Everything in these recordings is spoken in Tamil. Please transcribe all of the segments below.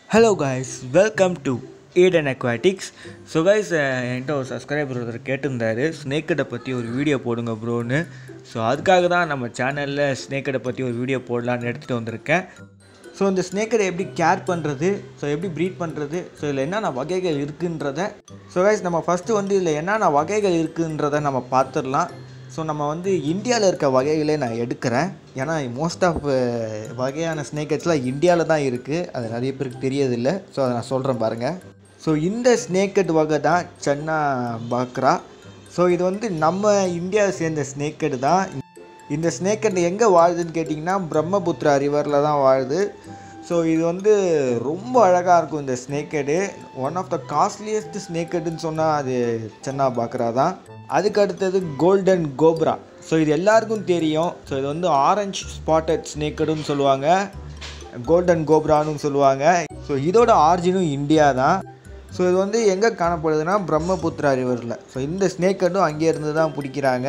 hello guys welcome to Eden Aquatics so guys என்கிட்ட ஒரு சப்ஸ்கிரைபர் ஒருத்தர் கேட்டிருந்தாரு ஸ்னேக்கடை பற்றி ஒரு வீடியோ போடுங்க ப்ரோன்னு ஸோ அதுக்காக தான் நம்ம சேனலில் ஸ்னேக்கடை பற்றி ஒரு வீடியோ போடலான்னு எடுத்துகிட்டு வந்திருக்கேன் ஸோ இந்த ஸ்னேக்கடை எப்படி கேர் பண்ணுறது ஸோ எப்படி ப்ரீட் பண்ணுறது ஸோ இதில் என்னென்ன வகைகள் இருக்குன்றத ஸோ கைஸ் நம்ம ஃபஸ்ட்டு வந்து இதில் என்னென்ன வகைகள் இருக்குன்றத நம்ம பார்த்துடலாம் ஸோ நம்ம வந்து இந்தியாவில் இருக்க வகைகளே நான் எடுக்கிறேன் ஏன்னா மோஸ்ட் ஆஃப் வகையான ஸ்னேக்கட்ஸ்லாம் இந்தியாவில் தான் இருக்குது அது நிறைய பேருக்கு தெரியதில்லை ஸோ அதை நான் சொல்கிறேன் பாருங்கள் ஸோ இந்த ஸ்னேக்கட் வகை தான் சென்னா பாக்ரா ஸோ இது வந்து நம்ம இந்தியாவை சேர்ந்த ஸ்னேக்கட் தான் இந்த ஸ்னேக்கட் எங்கே வாழுதுன்னு கேட்டிங்கன்னா பிரம்மபுத்திரா ரிவரில் தான் வாழுது ஸோ இது வந்து ரொம்ப அழகாக இருக்கும் இந்த snakehead one of the costliest ஸ்னேக்கடுன்னு சொன்னால் அது சென்னா பாக்ரா தான் அதுக்கு அடுத்தது கோல்டன் கோப்ரா ஸோ இது எல்லாருக்கும் தெரியும் ஸோ இது வந்து ஆரஞ்சு ஸ்பாட்டட் ஸ்னேக்கடுன்னு சொல்லுவாங்க கோல்டன் கோப்ரான்னு சொல்லுவாங்க ஸோ இதோட ஆரிஜினும் இந்தியா தான் ஸோ இது வந்து எங்கே காணப்படுதுன்னா பிரம்மபுத்திரா ரிவரில் ஸோ இந்த ஸ்னேக்கடும் அங்கேருந்து தான் பிடிக்கிறாங்க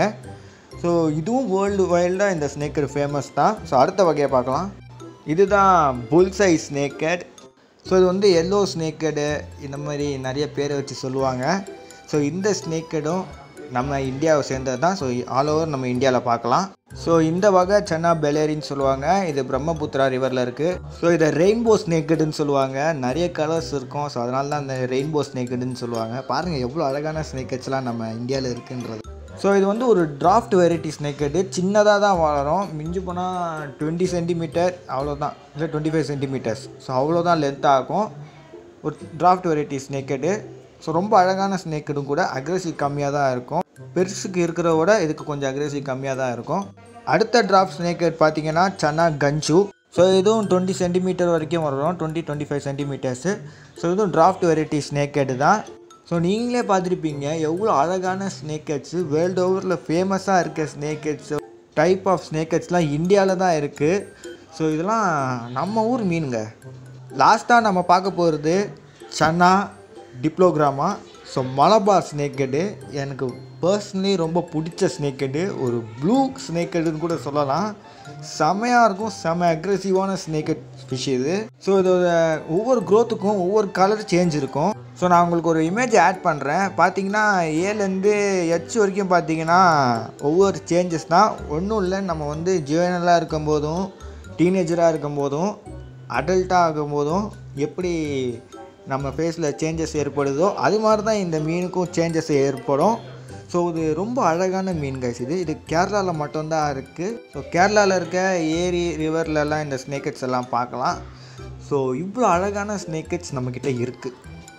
ஸோ இதுவும் வேர்ல்டு வைல்டாக இந்த ஸ்னேக்கட் ஃபேமஸ் தான் ஸோ அடுத்த வகையை பார்க்கலாம் இதுதான் புல்சை ஸ்னேக்கட் ஸோ இது வந்து எல்லோ ஸ்னேக்கடு இந்த மாதிரி நிறைய பேரை வச்சு சொல்லுவாங்க ஸோ இந்த ஸ்னேக்கடும் நம்ம இந்தியாவை சேர்ந்தது தான் ஸோ ஆல் ஓவர் நம்ம இந்தியாவில் பார்க்கலாம் ஸோ இந்த வகை சென்னா பெலேரின்னு சொல்லுவாங்க இது பிரம்மபுத்திரா ரிவரில் இருக்குது ஸோ இதை ரெயின்போ ஸ்னேக்கடுன்னு சொல்லுவாங்க நிறைய கலர்ஸ் இருக்கும் ஸோ அதனால தான் அந்த ரெயின்போ ஸ்னேக்கடுன்னு சொல்லுவாங்க பாருங்கள் எவ்வளோ அழகான ஸ்னேக்கட்ஸ்லாம் நம்ம இந்தியாவில் இருக்குன்றது ஸோ இது வந்து ஒரு டிராஃப்ட் வெரைட்டி ஸ்னேக்கடு சின்னதாக தான் வளரும் மிஞ்சி போனால் டுவெண்ட்டி சென்டிமீட்டர் அவ்வளோதான் இல்லை டுவெண்ட்டி ஃபைவ் சென்டிமீட்டர்ஸ் ஸோ அவ்வளோதான் லென்த் ஆகும் ஒரு டிராஃப்ட் வெரைட்டி ஸ்னேக்கடு ஸோ ரொம்ப அழகான ஸ்னேக்கடும் கூட அக்ரெசிவ் கம்மியாக தான் இருக்கும் பெருசுக்கு இருக்கிறத விட இதுக்கு கொஞ்சம் அக்ரெசிவ் கம்மியாக தான் இருக்கும் அடுத்த டிராஃப்ட் ஸ்னேக்கட் பார்த்தீங்கன்னா சன்னா கஞ்சு ஸோ இதுவும் டுவெண்ட்டி சென்டிமீட்டர் வரைக்கும் வரும் twenty twenty five centimetres so இதுவும் டிராஃப்ட் வெரைட்டி ஸ்னேக்கடு தான் ஸோ நீங்களே பார்த்துருப்பீங்க எவ்வளோ அழகான ஸ்னேக்கட்ஸு வேர்ல்டு ஓவரில் ஃபேமஸாக இருக்க ஸ்னேக்கட்ஸு டைப் ஆஃப் ஸ்னேக்கட்ஸ்லாம் இந்தியாவில் தான் இருக்குது ஸோ இதெல்லாம் நம்ம ஊர் மீனுங்க லாஸ்ட்டாக நம்ம பார்க்க போகிறது Channa diplogramma so Malabar snakehead எனக்கு பர்சனலி ரொம்ப பிடிச்ச ஸ்னேக்கடு ஒரு ப்ளூ ஸ்னேக்கடுன்னு கூட சொல்லலாம் செமையாக இருக்கும் செம அக்ரெசிவான ஸ்னேக்கட் ஃபிஷ் இது ஸோ இதோட ஒவ்வொரு க்ரோத்துக்கும் ஒவ்வொரு கலர் சேஞ்ச் இருக்கும் ஸோ நான் உங்களுக்கு ஒரு இமேஜ் ஆட் பண்ணுறேன் பார்த்தீங்கன்னா ஏலேருந்து ஹெச் வரைக்கும் பார்த்தீங்கன்னா ஒவ்வொரு சேஞ்சஸ் தான் ஒன்றும் இல்லை நம்ம வந்து ஜுவனலாக இருக்கும்போதும் டீனேஜராக இருக்கும்போதும் அடல்ட்டாக ஆகும்போதும் எப்படி நம்ம ஃபேஸில் சேஞ்சஸ் ஏற்படுதோ அது மாதிரி தான் இந்த மீனுக்கும் சேஞ்சஸ் ஏற்படும் ஸோ இது ரொம்ப அழகான மீன் கைஸ் இது இது கேரளாவில் மட்டும்தான் இருக்குது ஸோ கேரளாவில் இருக்க ஏரி ரிவர்லலாம் இந்த ஸ்னேக்கட்ஸ் எல்லாம் பார்க்கலாம் ஸோ இவ்வளோ அழகான ஸ்னேக்கட்ஸ் நம்மக்கிட்ட இருக்குது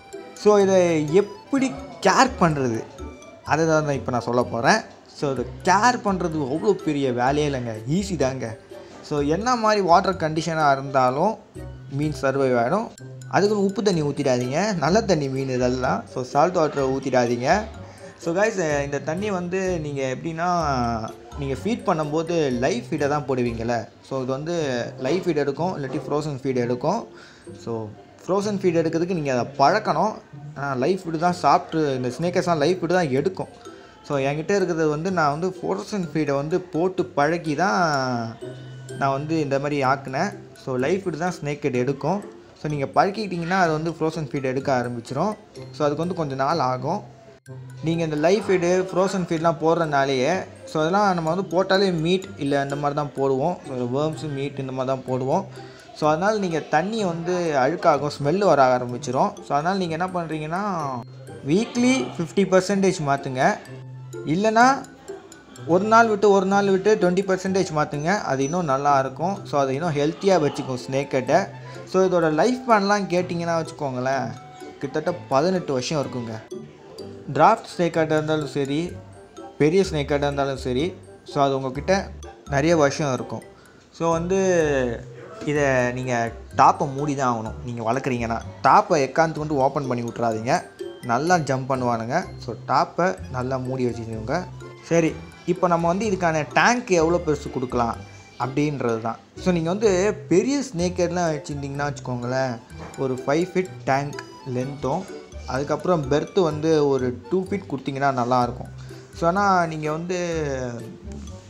ஸோ இதை எப்படி கேர் பண்ணுறது அதை தான் இப்போ நான் சொல்ல போகிறேன் ஸோ இதை கேர் பண்ணுறது அவ்வளோ பெரிய வேலையே இல்லைங்க ஈஸி தாங்க ஸோ என்ன மாதிரி வாட்டர் கண்டிஷனாக இருந்தாலும் மீன் சர்வைவ் ஆகிடும் அதுக்குன்னு உப்பு தண்ணி ஊற்றிடாதீங்க நல்ல தண்ணி மீன் இதெல்லாம் ஸோ சால்ட் வாட்டரை ஊற்றிடாதீங்க ஸோ கைஸ் இந்த தண்ணி வந்து நீங்கள் எப்படின்னா நீங்கள் ஃபீட் பண்ணும்போது லைஃப் ஃபீடை தான் போடுவீங்கள்ல ஸோ இது வந்து லைஃப் ஃபீட் எடுக்கும் இல்லாட்டி ஃப்ரோசன் ஃபீட் எடுக்கும் ஸோ ஃப்ரோசன் ஃபீட் எடுக்கிறதுக்கு நீங்கள் அதை பழக்கணும் ஆனால் லைஃப் ஃபீடு தான் சாப்பிட்டு இந்த ஸ்னேக்கர்ஸ்லாம் லைஃப் ஃபீடு தான் எடுக்கும் ஸோ என்கிட்ட இருக்கிறது வந்து நான் வந்து ஃப்ரோசன் ஃபீடை வந்து போட்டு பழக்கி தான் நான் வந்து இந்த மாதிரி ஆக்கினேன் ஸோ லைஃப் ஃபீடு தான் ஸ்னேக்கெட் எடுக்கும் ஸோ நீங்கள் பழக்கிக்கிட்டிங்கன்னா அது வந்து ஃப்ரோசன் ஃபீட் எடுக்க ஆரம்பிச்சிடும் ஸோ அதுக்கு வந்து கொஞ்சம் நாள் ஆகும் நீங்கள் இந்த லைஃப் ஃபீடு ஃப்ரோசன் ஃபீட்லாம் போடுறதுனாலேயே ஸோ அதெல்லாம் நம்ம வந்து போட்டாலே மீட் இல்லை இந்த மாதிரி தான் போடுவோம் ஸோ வேர்ம்ஸு மீட் இந்த மாதிரி தான் போடுவோம் ஸோ அதனால் நீங்கள் தண்ணி வந்து அழுக்காகும் ஸ்மெல்லு வர ஆரம்பிச்சிடும் ஸோ அதனால் நீங்கள் என்ன பண்ணுறீங்கன்னா வீக்லி ஃபிஃப்டி பர்சன்டேஜ் மாற்றுங்க இல்லைன்னா ஒரு நாள் விட்டு ஒரு நாள் விட்டு டுவெண்ட்டி பர்சன்டேஜ் மாற்றுங்க அது இன்னும் நல்லா இருக்கும் ஸோ அதை இன்னும் ஹெல்த்தியாக வச்சுக்கும் ஸ்னேக்கட்டை ஸோ இதோட லைஃப் பேன்லாம் கேட்டிங்கன்னா வச்சுக்கோங்களேன் கிட்டத்தட்ட பதினெட்டு வருஷம் இருக்குங்க டிராஃப்ட் ஸ்னேக்காட்டாக இருந்தாலும் சரி பெரிய ஸ்னேக்காட்டாக இருந்தாலும் சரி ஸோ அது உங்ககிட்ட நிறைய வருஷம் இருக்கும் ஸோ வந்து இதை நீங்கள் டாப்பை மூடி தான் ஆகணும் நீங்கள் வளர்க்குறீங்கன்னா டாப்பை எக்காந்து கொண்டு ஓப்பன் பண்ணி விட்றாதீங்க நல்லா ஜம்ப் பண்ணுவானுங்க ஸோ டாப்பை நல்லா மூடி வச்சுக்கோங்க சரி இப்போ நம்ம வந்து இதுக்கான டேங்க் எவ்வளோ பெருசு கொடுக்கலாம் அப்படின்றது தான் ஸோ நீங்கள் வந்து பெரிய ஸ்னேக்கர்லாம் வச்சுருந்தீங்கன்னா வச்சுக்கோங்களேன் ஒரு ஃபைவ் ஃபிட் டேங்க் லென்த்தும் அதுக்கப்புறம் பெர்த்து வந்து ஒரு டூ ஃபீட் கொடுத்தீங்கன்னா நல்லாயிருக்கும் ஸோ ஆனால் நீங்கள் வந்து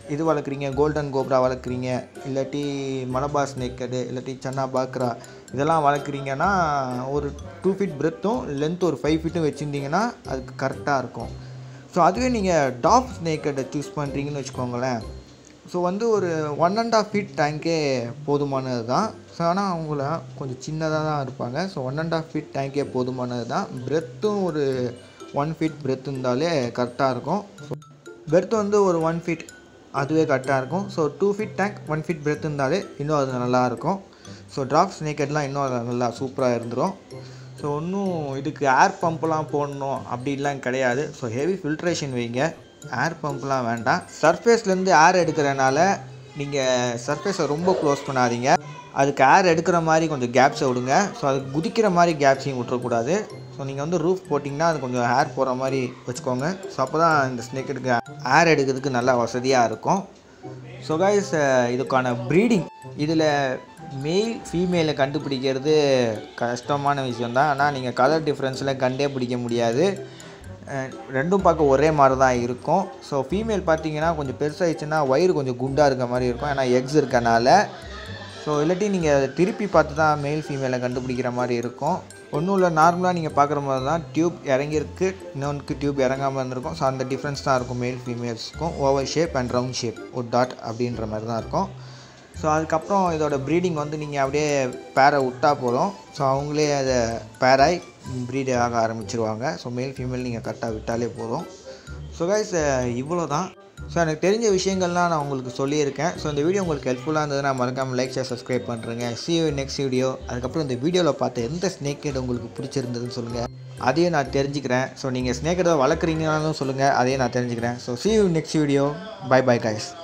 இது வளர்க்குறீங்க கோல்டன் கோப்ரா வளர்க்குறீங்க இல்லாட்டி மலபார் ஸ்னேக்கடு இல்லாட்டி சன்னா பாக்ரா இதெல்லாம் வளர்க்குறீங்கன்னா ஒரு டூ ஃபீட் பிரெத்தும் லென்த் ஒரு ஃபைவ் ஃபீட்டும் வச்சுருந்தீங்கன்னா அதுக்கு கரெக்டாக இருக்கும் ஸோ அதுவே நீங்கள் டாப் ஸ்னேக்கடை சூஸ் பண்ணுறீங்கன்னு வச்சுக்கோங்களேன் ஸோ வந்து ஒரு ஒன் அண்ட் ஆஃப் ஃபீட் டேங்கே போதுமானது தான் ஸோ ஆனால் அவங்கள கொஞ்சம் சின்னதாக தான் இருப்பாங்க so one and half feet டேங்கே போதுமானது தான் பிரெத்தும் ஒரு ஒன் ஃபீட் பிரெத் இருந்தாலே கரெக்டாக இருக்கும் ஸோ பெர்த் வந்து ஒரு ஒன் ஃபீட் அதுவே கரெக்டாக இருக்கும் so two feet tank one feet breadth இருந்தாலே இன்னும் அது நல்லா இருக்கும் ஸோ ட்ராப் ஸ்னேக்கெட்லாம் இன்னும் அது நல்லா சூப்பராக இருந்துடும் ஸோ ஒன்றும் இதுக்கு ஏர் பம்ப்லாம் போடணும் அப்படின்லாம் கிடையாது ஸோ ஹெவி ஃபில்ட்ரேஷன் வைங்க ஏர் பம்ப்லாம் வேண்டாம் சர்ஃபேஸ்லேருந்து ஏர் எடுக்கிறனால நீங்கள் சர்ஃபேஸை ரொம்ப க்ளோஸ் பண்ணாதீங்க அதுக்கு ஏர் எடுக்கிற மாதிரி கொஞ்சம் கேப்ஸை விடுங்க ஸோ அதுக்கு குதிக்கிற மாதிரி கேப்ஸையும் விட்டுறக்கூடாது ஸோ நீங்கள் வந்து ரூஃப் போட்டிங்கன்னா அது கொஞ்சம் ஏர் போகிற மாதிரி வச்சுக்கோங்க ஸோ அப்போ தான் இந்த ஸ்னேக்கெட்டுக்கு ஏர் எடுக்கிறதுக்கு நல்லா வசதியாக இருக்கும் ஸோ கைஸ் இதுக்கான ப்ரீடிங் இதில் மெயில் ஃபீமேலை கண்டுபிடிக்கிறது கஷ்டமான விஷயந்தான் ஆனால் நீங்கள் கலர் டிஃப்ரென்ஸில் கண்டே பிடிக்க முடியாது அஹ் ரெண்டும் பார்க்க ஒரே மாதிரி தான் இருக்கும் ஸோ ஃபீமேல் பார்த்தீங்கன்னா கொஞ்சம் பெருசாகிடுச்சுன்னா வயிறு கொஞ்சம் குண்டாக இருக்க மாதிரி இருக்கும் ஏன்னா எக்ஸ் இருக்கனால ஸோ இல்லாட்டி நீங்கள் அதை திருப்பி பார்த்து தான் மேல் ஃபீமேலை கண்டுபிடிக்கிற மாதிரி இருக்கும் ஒன்றும் இல்லை நார்மலாக நீங்கள் பார்க்குற மாதிரி தான் டியூப் இறங்கியிருக்கு இன்னொன்றுக்கு டியூப் இறங்காமல் இருந்திருக்கும் ஸோ அந்த டிஃப்ரென்ஸ் தான் இருக்கும் மேல் ஃபீமேல்ஸ்க்கும் oval shape and round shape ஒரு டாட் அப்படின்ற மாதிரி தான் இருக்கும் ஸோ அதுக்கப்புறம் இதோட ப்ரீடிங் வந்து நீங்கள் அப்படியே பேரை விட்டா போதும் ஸோ அவங்களே அதை பேராய் ப்ரீட் ஆக ஆரம்பிச்சிருவாங்க ஸோ மேல் ஃபீமேல் நீங்கள் கரெக்டாக விட்டாலே போதும் ஸோ கைஸ் இவ்வளோ தான் ஸோ எனக்கு தெரிஞ்ச விஷயங்கள்லாம் நான் உங்களுக்கு சொல்லியிருக்கேன் ஸோ இந்த வீடியோ உங்களுக்கு ஹெல்ப்ஃபுல்லாக இருந்ததுன்னா மறக்காமல் லைக் ஷேர் சப்ஸ்கிரைப் பண்ணுறேங்க see you நெக்ஸ்ட் வீடியோ அதுக்கப்புறம் இந்த வீடியோவில் பார்த்த எந்த ஸ்னேக் உங்களுக்கு பிடிச்சிருந்ததுன்னு சொல்லுங்கள் அதையும் நான் தெரிஞ்சுக்கிறேன் ஸோ நீங்கள் ஸ்னேக் வளர்க்குறீங்கனாலும் சொல்லுங்கள் அதையும் நான் தெரிஞ்சுக்கிறேன் so see you next video bye bye guys